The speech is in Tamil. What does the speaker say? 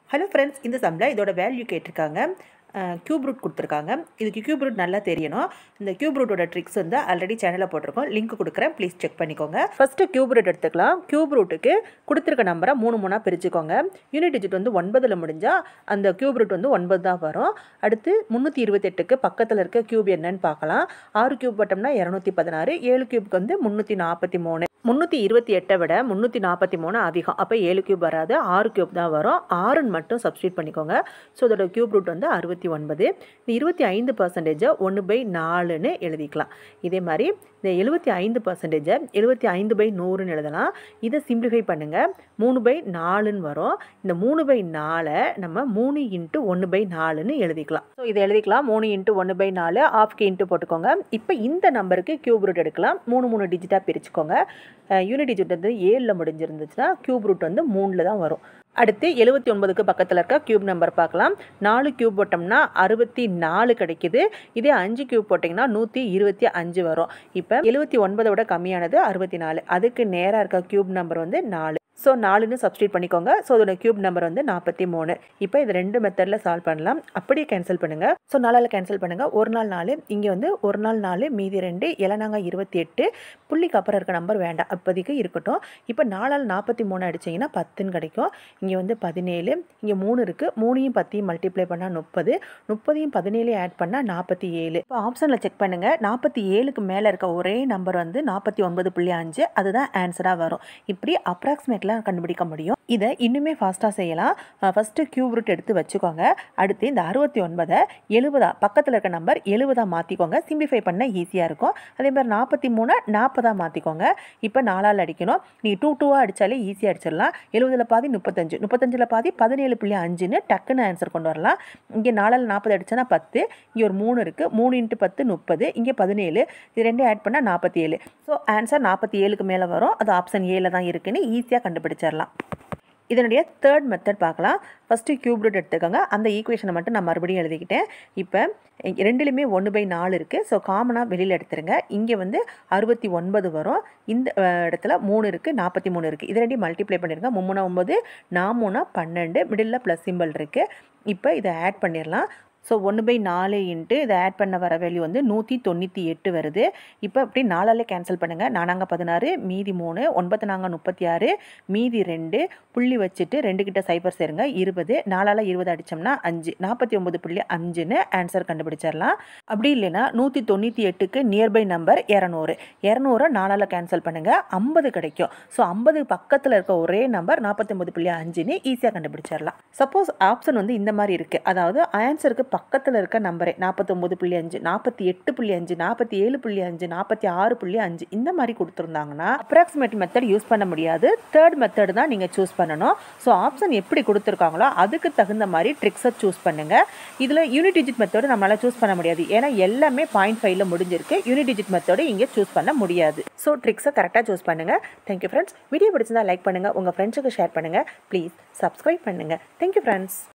ஹலோ ஃப்ரெண்ட்ஸ் இந்த சம்மில் இதோட வேல்யூ கேட்டிருக்காங்க க்யூப் ரூட் கொடுத்துருக்காங்க இதுக்கு க்யூப் ரூட் நல்லா தெரியணும் இந்த க்யூப் ரூட்டோட ட்ரிக்ஸ் வந்து ஆல்ரெடி சேனலில் போட்டிருக்கோம் லிங்க் கொடுக்குறேன் ப்ளீஸ் செக் பண்ணிக்கோங்க ஃபஸ்ட்டு க்யூப் ரூட் எடுத்துக்கலாம் க்யூப் ரூட்டுக்கு கொடுத்துருக்க நம்பரை மூணு மூணாக பிரிச்சுக்கோங்க யூனிட் டிஜிட் வந்து ஒன்பதில் முடிஞ்சால் அந்த க்யூப் ரூட் வந்து ஒன்பது தான் வரும் அடுத்து முந்நூற்றி இருபத்தெட்டுக்கு பக்கத்தில் இருக்க க்யூப் என்னன்னு பார்க்கலாம் ஆறு க்யூப் போட்டோம்னா இரநூத்தி பதினாறு ஏழு க்யூப்க்கு வந்து முந்நூற்றி நாற்பத்தி மூணு முந்நூற்றி இருபத்தி எட்டை விட முந்நூற்றி நாற்பத்தி மூணு அதிகம் அப்போ ஏழு க்யூப் வராது ஆறு க்யூப் தான் வரும் ஆறுன்னு மட்டும் சப்ஸ்டியூட் பண்ணிக்கோங்க ஸோ அதோட க்யூப் ரூட் வந்து அறுபத்தி ஒன்பது இந்த இருபத்தி ஐந்து பர்சன்டேஜை ஒன்று பை நாலுன்னு எழுதிக்கலாம் இதே மாதிரி இந்த எழுபத்தி ஐந்து பர்சன்டேஜை எழுபத்தி ஐந்து பை நூறுன்னு எழுதலாம் இதை சிம்பிளிஃபை பண்ணுங்கள் மூணு பை நாலுன்னு வரும் இந்த மூணு பை நாலை நம்ம மூணு இன்ட்டு ஒன்று பை நாலுன்னு எழுதிக்கலாம் ஸோ இதை எழுதிக்கலாம் மூணு இன்ட்டு ஒன்று பை நாலு ஆஃப்க்கு இன்ட்டு போட்டுக்கோங்க இப்போ இந்த நம்பருக்கு க்யூப் ரூட் எடுக்கலாம் மூணு மூணு டிஜிட்டாக பிரிச்சுக்கோங்க யூனிட் டிஜிட் வந்து ஏழில் முடிஞ்சிருந்துச்சுன்னா க்யூப் ரூட் வந்து மூணில் தான் வரும் அடுத்து எழுபத்தி ஒன்பதுக்கு பக்கத்தில் இருக்க க்யூப் நம்பர் பார்க்கலாம் நாலு க்யூப் போட்டோம்னா அறுபத்தி நாலு கிடைக்குது இதே அஞ்சு க்யூப் போட்டிங்கன்னா நூற்றி இருபத்தி அஞ்சு வரும் இப்போ எழுபத்தி ஒன்பதை விட கம்மியானது அறுபத்தி நாலு அதுக்கு நேராக இருக்க க்யூப் நம்பர் வந்து நாலு ஸோ நாலுன்னு சப்ஸ்டியூட் பண்ணிக்கோங்க ஸோ அதோட க்யூப் நம்பர் வந்து நாற்பத்தி மூணு இப்போ இது ரெண்டு மெத்தடில் சால்வ் பண்ணலாம் அப்படியே கேன்சல் பண்ணுங்கள் ஸோ நாலால் கேன்சல் பண்ணுங்கள் ஒரு நாள் நாலு இங்கே வந்து ஒரு நாள் நாலு மீதி ரெண்டு இளநாங்க இருபத்தி எட்டு புள்ளிக்கு அப்புறம் இருக்க நம்பர் வேண்டாம் அப்போதைக்கு இருக்கட்டும் இப்போ நாலால் நாற்பத்தி மூணு அடிச்சிங்கன்னா பத்துன்னு கிடைக்கும் இங்கே வந்து பதினேழு இங்கே மூணு இருக்குது மூணையும் பத்தையும் மல்டிப்ளை பண்ணால் முப்பது முப்பதையும் பதினேழையும் ஆட் பண்ணால் நாற்பத்தி ஏழு இப்போ ஆப்ஷனில் செக் பண்ணுங்கள் நாற்பத்தி ஏழுக்கு மேலே இருக்க ஒரே நம்பர் வந்து நாற்பத்தி ஒன்பது புள்ளி அஞ்சு அதுதான் ஆன்சராக வரும் இப்படி அப்ராக்சிமேட்லாம் கண்டுபிடிக்க முடியும் இதை இன்னுமே ஃபாஸ்ட்டாக செய்யலாம் ஃபஸ்ட்டு க்யூப் ரூட் எடுத்து வச்சுக்கோங்க அடுத்து இந்த அறுபத்தி ஒன்பதை எழுபதா பக்கத்தில் இருக்க நம்பர் எழுபதாக மாற்றிக்கோங்க சிம்பிளிஃபை பண்ண ஈஸியாக இருக்கும் அதே மாதிரி நாற்பத்தி மூணை நாற்பதாக மாற்றிக்கோங்க இப்போ நாலால் அடிக்கணும் நீங்கள் டூ டூவாக அடித்தாலே ஈஸியாக அடிச்சிடலாம் எழுபதில் பாதி முப்பத்தஞ்சு முப்பத்தஞ்சில் பாதி பதினேழு புள்ளி அஞ்சுன்னு டக்குன்னு ஆன்சர் கொண்டு வரலாம் இங்கே நாலால் நாற்பது அடிச்சோன்னா பத்து இங்கே ஒரு மூணு இருக்குது மூணு இன்ட்டு பத்து முப்பது இங்கே பதினேழு இது ரெண்டும் ஆட் பண்ணால் நாற்பத்தி ஏழு ஸோ ஆன்சர் நாற்பத்தி ஏழுக்கு மேலே வரும் அது ஆப்ஷன் ஏழில் தான் இருக்குன்னு ஈஸியாக கண்டுபிடிச்சிடலாம் இதனுடைய தேர்ட் மெத்தட் பார்க்கலாம் ஃபஸ்ட்டு க்யூப் ரூட் எடுத்துக்கோங்க அந்த ஈக்குவேஷனை மட்டும் நான் மறுபடியும் எழுதிக்கிட்டேன் இப்போ ரெண்டுலேயுமே ஒன்று பை நாலு இருக்குது ஸோ காமனாக வெளியில் எடுத்துருங்க இங்கே வந்து அறுபத்தி ஒன்பது வரும் இந்த இடத்துல மூணு இருக்குது நாற்பத்தி மூணு இருக்குது இது ரெண்டையும் மல்டிப்ளை பண்ணிடுங்க மும்மூணா ஒம்பது நாமூணா பன்னெண்டு மிடில் ப்ளஸ் சிம்பிள் இருக்குது இப்போ இதை ஆட் பண்ணிடலாம் ஸோ ஒன்று பை நாலு இன்ட்டு இதை ஆட் பண்ண வர வேல்யூ வந்து நூற்றி தொண்ணூற்றி எட்டு வருது இப்போ அப்படி நாலாலே கேன்சல் பண்ணுங்கள் நானாங்க பதினாறு மீதி மூணு ஒன்பது நாங்கள் முப்பத்தி ஆறு மீதி ரெண்டு புள்ளி வச்சுட்டு ரெண்டு கிட்ட சைபர் சேருங்க இருபது நாலால் இருபது அடித்தோம்னா அஞ்சு நாற்பத்தி ஒம்பது புள்ளி அஞ்சுன்னு ஆன்சர் கண்டுபிடிச்சிடலாம் அப்படி இல்லைன்னா நூற்றி தொண்ணூற்றி எட்டுக்கு நியர்பை நம்பர் இரநூறு இரநூறை நாலால் கேன்சல் பண்ணுங்கள் ஐம்பது கிடைக்கும் ஸோ ஐம்பது பக்கத்தில் இருக்க ஒரே நம்பர் நாற்பத்தி ஒம்பது புள்ளி அஞ்சுன்னு ஈஸியாக கண்டுபிடிச்சிடலாம் சப்போஸ் ஆப்ஷன் வந்து இந்த மாதிரி இருக்குது அதாவது ஆன்சருக்கு பக்கத்தில் இருக்க நம்பரே நாற்பத்தொம்பது புள்ளி அஞ்சு நாற்பத்தி எட்டு புள்ளி அஞ்சு நாற்பத்தி ஏழு புள்ளி அஞ்சு நாற்பத்தி ஆறு புள்ளி அஞ்சு இந்த மாதிரி கொடுத்துருந்தாங்கன்னா அப்ராக்சிமேட் மெத்தட் யூஸ் பண்ண முடியாது தேர்ட் மெத்தட் தான் நீங்கள் சூஸ் பண்ணணும் ஸோ ஆப்ஷன் எப்படி கொடுத்துருக்காங்களோ அதுக்கு தகுந்த மாதிரி ட்ரிக்ஸை சூஸ் பண்ணுங்கள் இதில் யூனிட் டிஜிட் மெத்தடு நம்மளால் சூஸ் பண்ண முடியாது ஏன்னா எல்லாமே பாயிண்ட் ஃபைவ்ல முடிஞ்சிருக்கு யூனிட் டிஜிட் மெத்தடு இங்கே சூஸ் பண்ண முடியாது ஸோ ட்ரிக்ஸை கரெக்டாக சூஸ் பண்ணுங்கள் தேங்க்யூ ஃப்ரெண்ட்ஸ் வீடியோ பிடிச்சிருந்தா லைக் பண்ணுங்கள் உங்கள் ஃப்ரெண்ட்ஸுக்கு ஷேர் பண்ணுங்கள் ப்ளீஸ் சப்ஸ்கிரைப் பண்ணுங்கள் தேங்க்யூ ஃப்ரெண்ட்ஸ்